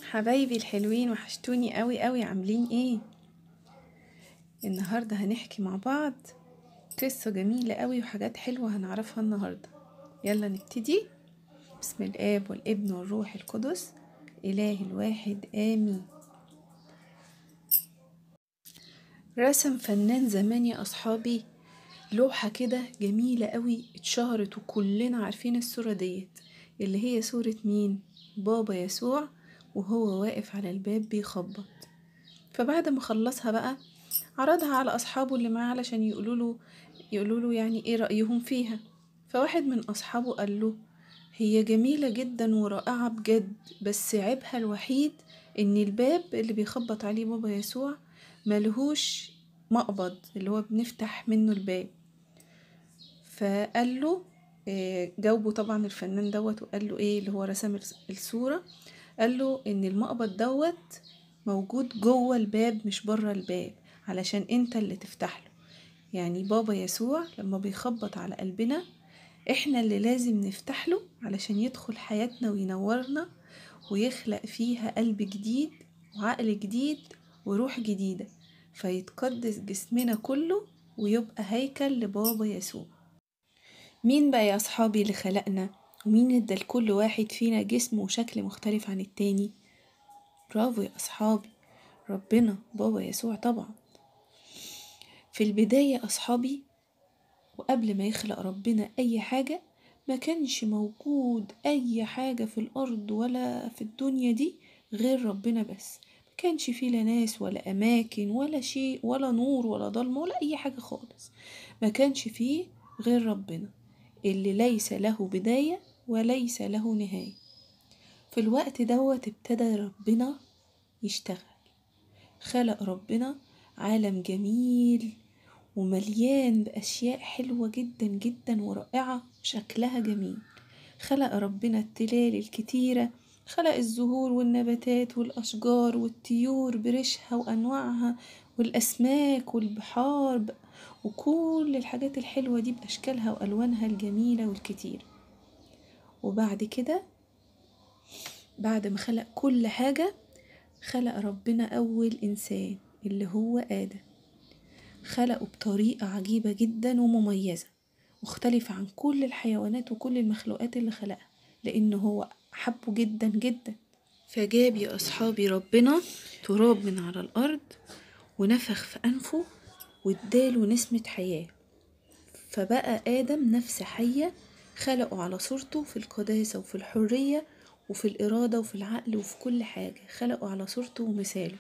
حبايبي الحلوين وحشتوني قوي قوي عاملين ايه النهارده هنحكي مع بعض قصة جميلة قوي وحاجات حلوة هنعرفها النهاردة يلا نبتدي بسم الآب والابن والروح القدس إله الواحد آمين رسم فنان زمان يا أصحابي لوحة كده جميلة قوي اتشهرت وكلنا عارفين الصورة ديت اللي هي صورة مين بابا يسوع وهو واقف على الباب بيخبط فبعد ما خلصها بقى عرضها على أصحابه اللي معاه علشان يقولوا له يقولوا له يعني إيه رأيهم فيها فواحد من أصحابه قال له هي جميلة جدا ورائعة بجد بس عيبها الوحيد إن الباب اللي بيخبط عليه بابا يسوع ملهوش مقبض اللي هو بنفتح منه الباب فقال له آه، جاوبه طبعا الفنان دوت وقال له ايه اللي هو رسم الصورة قال له ان المقبض دوت موجود جوه الباب مش بره الباب علشان انت اللي تفتح له يعني بابا يسوع لما بيخبط على قلبنا احنا اللي لازم نفتح له علشان يدخل حياتنا وينورنا ويخلق فيها قلب جديد وعقل جديد وروح جديدة فيتقدس جسمنا كله ويبقى هيكل لبابا يسوع مين بقى يا أصحابي اللي خلقنا ومين ادى لكل واحد فينا جسم وشكل مختلف عن التاني برافو يا أصحابي ربنا بابا يسوع طبعا في البداية أصحابي وقبل ما يخلق ربنا أي حاجة ما كانش موجود أي حاجة في الأرض ولا في الدنيا دي غير ربنا بس ما كانش فيه لا ناس ولا أماكن ولا شيء ولا نور ولا ضلمة ولا أي حاجة خالص ما كانش فيه غير ربنا اللي ليس له بداية وليس له نهاية في الوقت دوت ابتدى ربنا يشتغل خلق ربنا عالم جميل ومليان بأشياء حلوة جدا جدا ورائعة وشكلها جميل خلق ربنا التلال الكتيرة خلق الزهور والنباتات والأشجار والطيور بريشها وأنواعها والأسماك والبحار وكل الحاجات الحلوة دي بأشكالها وألوانها الجميلة والكتير وبعد كده بعد ما خلق كل حاجة خلق ربنا أول إنسان اللي هو آدم خلقه بطريقة عجيبة جدا ومميزة مختلفة عن كل الحيوانات وكل المخلوقات اللي خلقها لأنه هو حبه جدا جدا فجاب يا أصحابي ربنا تراب من على الأرض ونفخ في أنفه واداله نسمة حياة فبقى آدم نفس حية خلقه على صورته في القداسة وفي الحرية وفي الإرادة وفي العقل وفي كل حاجة خلقه على صورته ومثاله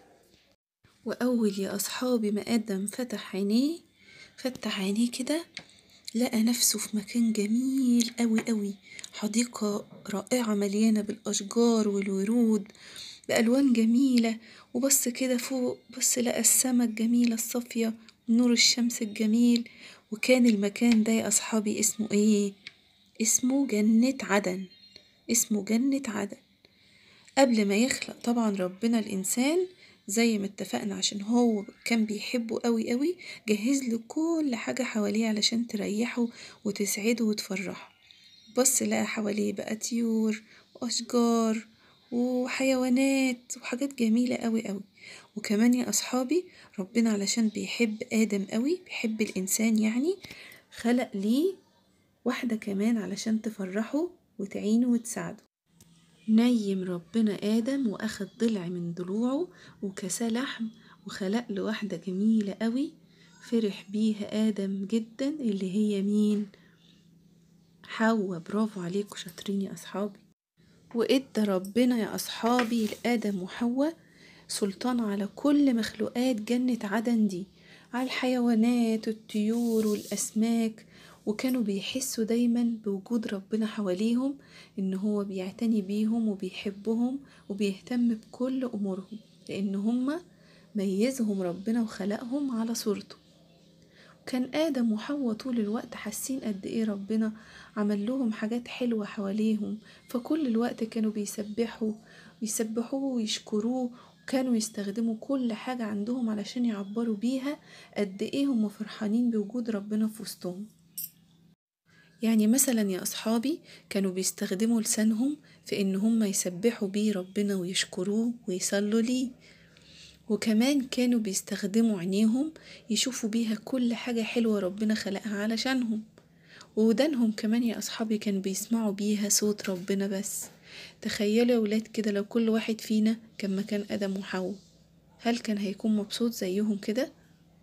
وأول يا أصحابي ما آدم فتح عينيه فتح عينيه كده لقى نفسه في مكان جميل أوي أوي حديقة رائعة مليانة بالأشجار والورود بألوان جميلة وبص كده فوق بص لقى السما الجميلة الصافية نور الشمس الجميل وكان المكان ده يا أصحابي اسمه إيه؟ اسمه جنة عدن اسمه جنة عدن قبل ما يخلق طبعا ربنا الإنسان زي ما اتفقنا عشان هو كان بيحبه قوي قوي جهز له كل حاجة حواليه علشان تريحه وتسعده وتفرحه بص لقى حواليه بقى طيور وأشجار وحيوانات وحاجات جميلة قوي قوي وكمان يا أصحابي ربنا علشان بيحب آدم قوي بيحب الإنسان يعني خلق ليه واحدة كمان علشان تفرحه وتعينه وتساعده نيم ربنا آدم وأخد ضلع من ضلوعه وكساه لحم وخلق له واحدة جميلة قوي فرح بيها آدم جدا اللي هي مين حواء برافو عليكم شاطرين يا أصحابي وإدى ربنا يا أصحابي لآدم وحواء سلطان على كل مخلوقات جنة عدن دي على الحيوانات والطيور والأسماك وكانوا بيحسوا دايما بوجود ربنا حواليهم إن هو بيعتني بيهم وبيحبهم وبيهتم بكل أمورهم لأن هما ميزهم ربنا وخلقهم على صورته كان آدم وحواء طول الوقت حاسين قد إيه ربنا عمل لهم حاجات حلوة حواليهم فكل الوقت كانوا بيسبحوا يسبحوه ويشكروه وكانوا يستخدموا كل حاجة عندهم علشان يعبروا بيها قد إيه هم فرحانين بوجود ربنا في وسطهم يعني مثلا يا أصحابي كانوا بيستخدموا لسانهم في إن هم يسبحوا بيه ربنا ويشكروه ويصلوا ليه وكمان كانوا بيستخدموا عينيهم يشوفوا بيها كل حاجة حلوة ربنا خلقها علشانهم وودانهم كمان يا أصحابي كانوا بيسمعوا بيها صوت ربنا بس تخيلوا يا ولاد كده لو كل واحد فينا كان مكان آدم وحواء هل كان هيكون مبسوط زيهم كده؟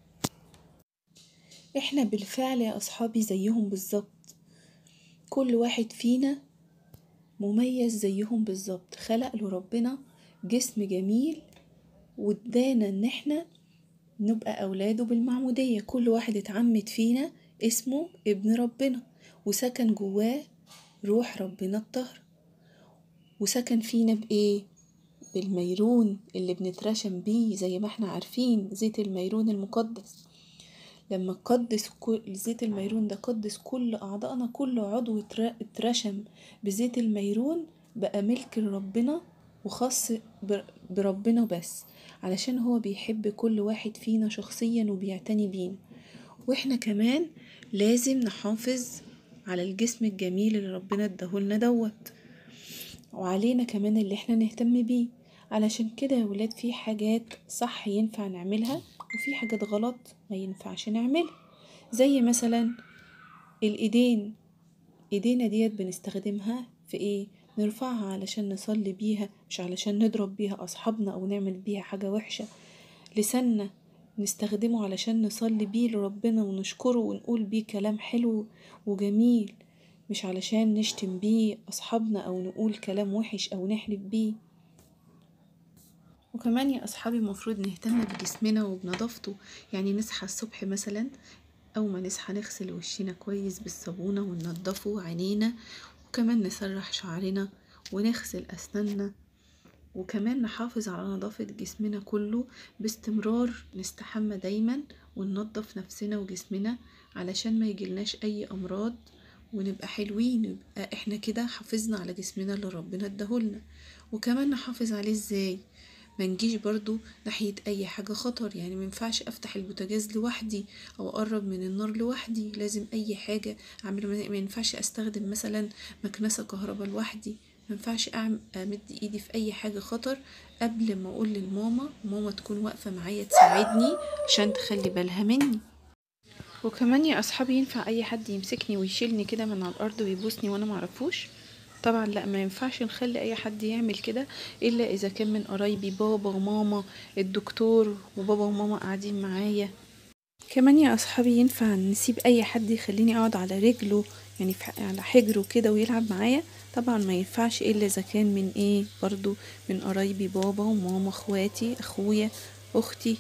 احنا بالفعل يا أصحابي زيهم بالظبط كل واحد فينا مميز زيهم بالظبط خلق له ربنا جسم جميل وادانا ان احنا نبقى اولاده بالمعمودية كل واحد اتعمد فينا اسمه ابن ربنا وسكن جواه روح ربنا الطهر وسكن فينا بايه بالميرون اللي بنترشم بيه زي ما احنا عارفين زيت الميرون المقدس لما قدس كل زيت الميرون ده قدس كل أعضائنا كل عضو اترشم بزيت الميرون بقى ملك لربنا وخاص بربنا بس علشان هو بيحب كل واحد فينا شخصيا وبيعتني بينا واحنا كمان لازم نحافظ على الجسم الجميل اللي ربنا اداهولنا دوت وعلينا كمان اللي احنا نهتم بيه علشان كده يا ولاد في حاجات صح ينفع نعملها وفي حاجات غلط ما ينفعش نعملها زي مثلا الايدين ايدينا ديت بنستخدمها في ايه نرفعها علشان نصلي بيها مش علشان نضرب بيها اصحابنا او نعمل بيها حاجة وحشة لساننا نستخدمه علشان نصلي بيه لربنا ونشكره ونقول بيه كلام حلو وجميل مش علشان نشتم بيه اصحابنا او نقول كلام وحش او نحلف بيه وكمان يا أصحابي المفروض نهتم بجسمنا وبنظافته يعني نصحى الصبح مثلا أول ما نصحى نغسل وشنا كويس بالصابونة وننضفه عينينا وكمان نسرح شعرنا ونغسل أسناننا وكمان نحافظ على نظافة جسمنا كله باستمرار نستحمى دايما وننضف نفسنا وجسمنا علشان ما يجيلناش أي أمراض ونبقى حلوين يبقى احنا كده حافظنا على جسمنا اللي ربنا اداهولنا وكمان نحافظ عليه ازاي ما نجيش برضو ناحية أي حاجة خطر يعني مينفعش أفتح البوتاجاز لوحدي أو أقرب من النار لوحدي لازم أي حاجة أعمل مينفعش أستخدم مثلا مكنسة كهرباء لوحدي مينفعش أعمل أمد إيدي في أي حاجة خطر قبل ما أقول للماما ماما تكون واقفة معايا تساعدني عشان تخلي بالها مني وكمان يا أصحابي ينفع أي حد يمسكني ويشيلني كده من على الأرض ويبوسني وأنا معرفوش طبعا لا ما ينفعش نخلي اي حد يعمل كده الا اذا كان من قرايبي بابا وماما الدكتور وبابا وماما قاعدين معايا كمان يا اصحابي ينفع نسيب اي حد يخليني اقعد على رجله يعني على حجره كده ويلعب معايا طبعا ما ينفعش الا اذا كان من ايه برضو من قرايبي بابا وماما اخواتي اخويا اختي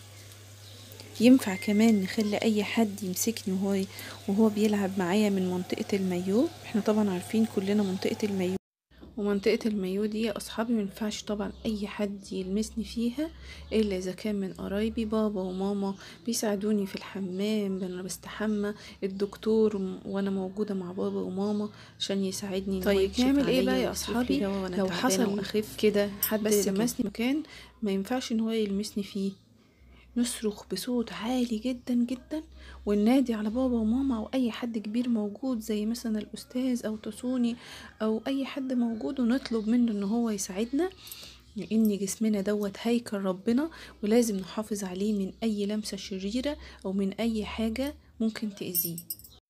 ينفع كمان نخلي اي حد يمسكني وهو وهو بيلعب معايا من منطقة المايو احنا طبعا عارفين كلنا منطقة المايو ومنطقة المايو دي يا اصحابي مينفعش طبعا اي حد يلمسني فيها الا اذا كان من قرايبي بابا وماما بيساعدوني في الحمام انا بستحمى الدكتور وانا موجودة مع بابا وماما عشان يساعدني طيب نعمل ايه بقى يا اصحابي لو حصل اخف كده حد بس لمسني مكان ما ينفعش ان هو يلمسني فيه نصرخ بصوت عالي جدا جدا وننادي على بابا وماما او اي حد كبير موجود زي مثلا الاستاذ او تصوني او اي حد موجود ونطلب منه ان هو يساعدنا لان جسمنا دوت هيكل ربنا ولازم نحافظ عليه من اي لمسة شريرة او من اي حاجة ممكن تأذيه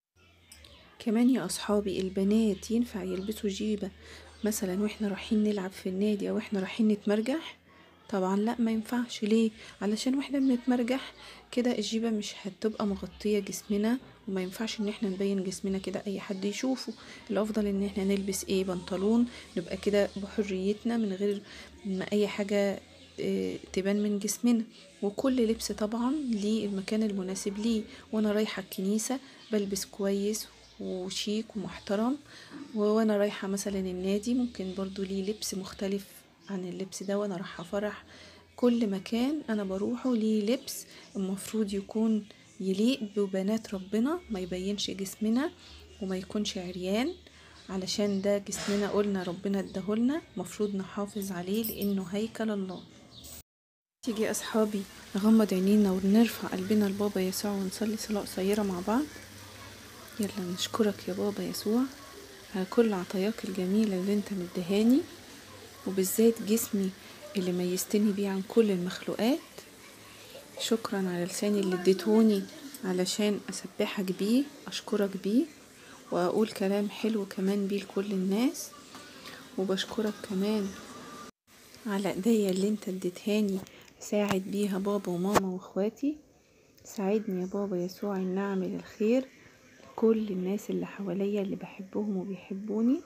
كمان يا اصحابي البنات ينفع يلبسوا جيبة مثلا واحنا رايحين نلعب في النادي او احنا رايحين نتمرجح طبعا لا ما ينفعش ليه علشان واحنا بنتمرجح كده الجيبة مش هتبقى مغطية جسمنا وما ينفعش ان احنا نبين جسمنا كده اي حد يشوفه الافضل ان احنا نلبس ايه بنطلون نبقى كده بحريتنا من غير ما اي حاجة اه تبان من جسمنا وكل لبس طبعا ليه المكان المناسب ليه وانا رايحة الكنيسة بلبس كويس وشيك ومحترم وانا رايحة مثلا النادي ممكن برضو ليه لبس مختلف عن اللبس ده وانا رايحه فرح كل مكان انا بروحه ليه لبس المفروض يكون يليق ببنات ربنا ما يبينش جسمنا وما يكونش عريان علشان ده جسمنا قلنا ربنا اداهولنا مفروض نحافظ عليه لانه هيكل الله تيجي اصحابي نغمض عينينا ونرفع قلبنا لبابا يسوع ونصلي صلاه قصيره مع بعض يلا نشكرك يا بابا يسوع على كل عطاياك الجميلة اللي انت مدهاني وبالذات جسمي اللي ميزتني بيه عن كل المخلوقات شكرا على لساني اللي اديتهوني علشان اسبحك بيه اشكرك بيه واقول كلام حلو كمان بيه لكل الناس وبشكرك كمان على ايديا اللي انت اديتهاني ساعد بيها بابا وماما واخواتي ساعدني يا بابا يسوع ان اعمل الخير لكل الناس اللي حواليا اللي بحبهم وبيحبوني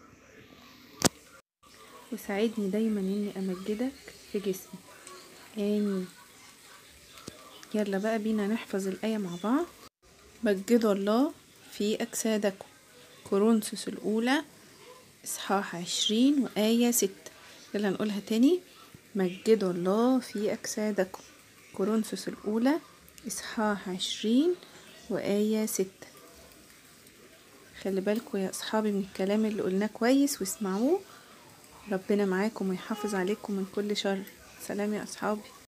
وساعدني دايما اني امجدك في جسمي امين يلا بقى بينا نحفظ الآية مع بعض مجدوا الله في أجسادكم كورنثوس الأولى إصحاح عشرين وآية ستة يلا نقولها تاني مجدوا الله في أجسادكم كورنثوس الأولى إصحاح عشرين وآية ستة خلي بالكم يا أصحابي من الكلام اللي قلناه كويس واسمعوه ربنا معاكم ويحافظ عليكم من كل شر سلام يا أصحابي